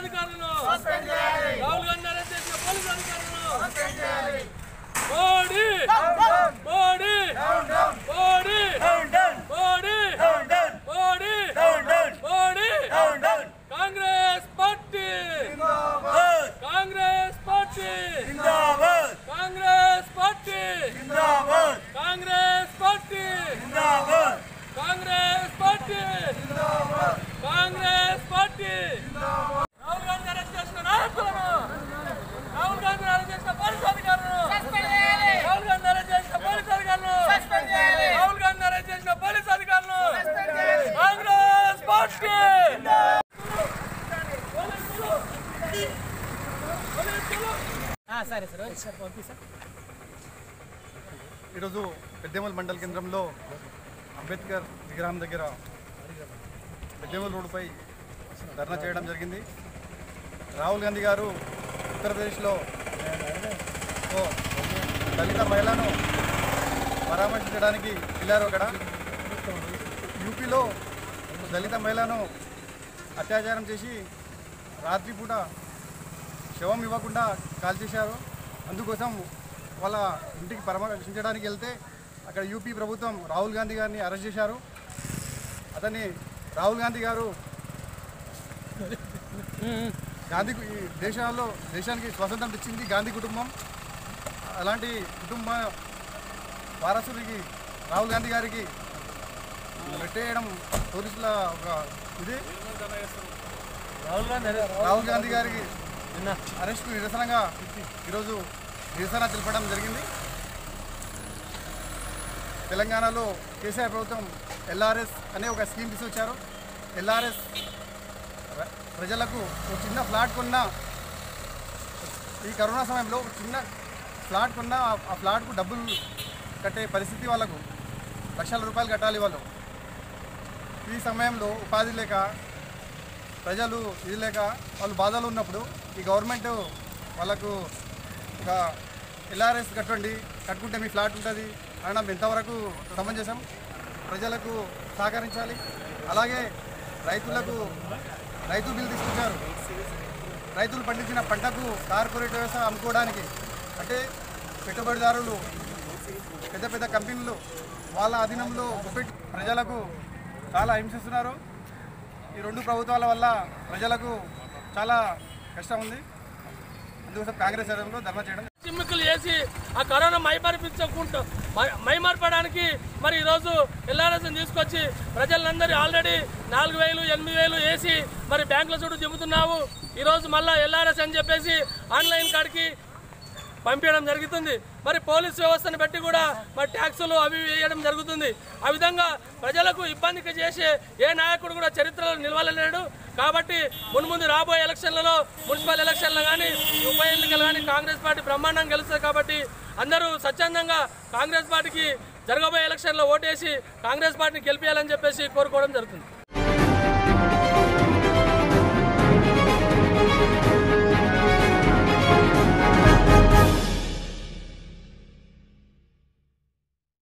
అధికారులను రాహుల్ గాంధీ అరెస్ట్ చేసిన పోలీసు అధికారులను Modi Modi Modi Modi Modi Modi Congress party Congress party Congress party Congress party Congress party Congress party Rahul Gandhi arrest చేసిన నాయకులను రాహుల్ గాంధీ అరెస్ట్ చేసిన పోలీసు అధికారులను రాహుల్ గాంధీ అరెస్ట్ చేసిన పోలీసు అధికారులను రాహుల్ గాంధీ అరెస్ట్ చేసిన పోలీసు అధికారులను కాంగ్రెస్ పార్టీ సరే సార్ పంపిస్తా ఈరోజు పెద్దేమల్ మండల కేంద్రంలో అంబేద్కర్ విగ్రహం దగ్గర పెద్దేమల్ రోడ్డుపై ధర్నా చేయడం జరిగింది రాహుల్ గాంధీ గారు ఉత్తరప్రదేశ్లో ఓ దళిత మహిళను పరామర్శించడానికి వెళ్ళారు అక్కడ యూపీలో ఒక దళిత మహిళను అత్యాచారం చేసి రాత్రిపూట శవం ఇవ్వకుండా కాల్ చేశారు అందుకోసం వాళ్ళ ఇంటికి పరామర్శించడానికి వెళ్తే అక్కడ యూపీ ప్రభుత్వం రాహుల్ గాంధీ గారిని అరెస్ట్ చేశారు అతన్ని రాహుల్ గాంధీ గారు గాంధీ ఈ దేశాల్లో దేశానికి స్వాతంత్రం ఇచ్చింది గాంధీ కుటుంబం అలాంటి కుటుంబ వారసుడికి రాహుల్ గాంధీ గారికి పెట్టేయడం పోలీసుల ఒక ఇది రాహుల్ గాంధీ రాహుల్ గాంధీ గారికి అరెస్టు నిరసనగా ఈరోజు నిరసన తెలపడం జరిగింది తెలంగాణలో కేసీఆర్ ప్రభుత్వం ఎల్ఆర్ఎస్ అనే ఒక స్కీమ్ తీసుకొచ్చారు ఎల్ఆర్ఎస్ ప్ర- ప్రజలకు ఒక చిన్న ఫ్లాట్ కొన్న ఈ కరోనా సమయంలో ఒక చిన్న ఫ్లాట్ కొన్న ఆ- ఆ ఫ్లాట్కు డబ్బులు కట్టే పరిస్థితి వాళ్ళకు లక్షల రూపాయలు కట్టాలి వాళ్ళు ఈ సమయంలో ఉపాధి లేక ప్రజలు ఇది లేక వాళ్ళు బాధలు ఉన్నప్పుడు ఈ గవర్నమెంట్ వాళ్ళకు ఒక ఎల్ఆర్ఎస్ కట్టండి కట్టుకుంటే మీ ఫ్లాట్ ఉంటుంది అనడం ఎంతవరకు సమంజసం ప్రజలకు సహకరించాలి అలాగే రైతులకు రైతు బిల్ తీసుకొచ్చారు రైతులు పండించిన పంటకు కార్పొరేట్ వ్యవస్థ అమ్ముకోవడానికి అంటే పెట్టుబడిదారులు పెద్ద పెద్ద కంపెనీలు వాళ్ళ అధీనంలో పెట్టి ప్రజలకు చాలా హింసిస్తున్నారు ఈ రెండు ప్రభుత్వాల వల్ల ప్రజలకు చాలా కష్టం ఉంది అందుకోసం కాంగ్రెస్ హయాంలో ధర్నా చేయడం చిమ్మికులు వేసి ఆ కరోనా మైమరిపించకుండా మై- మైమర్పడానికి మరి ఈరోజు ఎల్ఆర్ఎస్ తీసుకొచ్చి ప్రజలందరూ ఆల్రెడీ నాలుగు వేలు ఎనిమిది వేలు వేసి మరి బ్యాంకుల చుట్టూ దింపుతున్నావు ఈరోజు మళ్ళీ ఎల్ఆర్ఎస్ అని చెప్పేసి ఆన్లైన్ కాడికి పంపించడం జరుగుతుంది మరి పోలీస్ వ్యవస్థను బట్టి కూడా మరి ట్యాక్సులు అవి వేయడం జరుగుతుంది ఆ విధంగా ప్రజలకు ఇబ్బందికి చేసే ఏ నాయకుడు కూడా చరిత్రలో నిలవలేడు కాబట్టి మున్ముందు రాబోయే ఎలక్షన్లలో మున్సిపల్ ఎలక్షన్లు కానీ ఉప ఎన్నికలు కానీ కాంగ్రెస్ పార్టీ బ్రహ్మాండంగా గెలుస్తుంది కాబట్టి అందరూ స్వచ్ఛందంగా కాంగ్రెస్ పార్టీకి జరగబోయే ఎలక్షన్లో ఓటేసి కాంగ్రెస్ పార్టీని గెలిపించాలని చెప్పేసి కోరుకోవడం జరుగుతుంది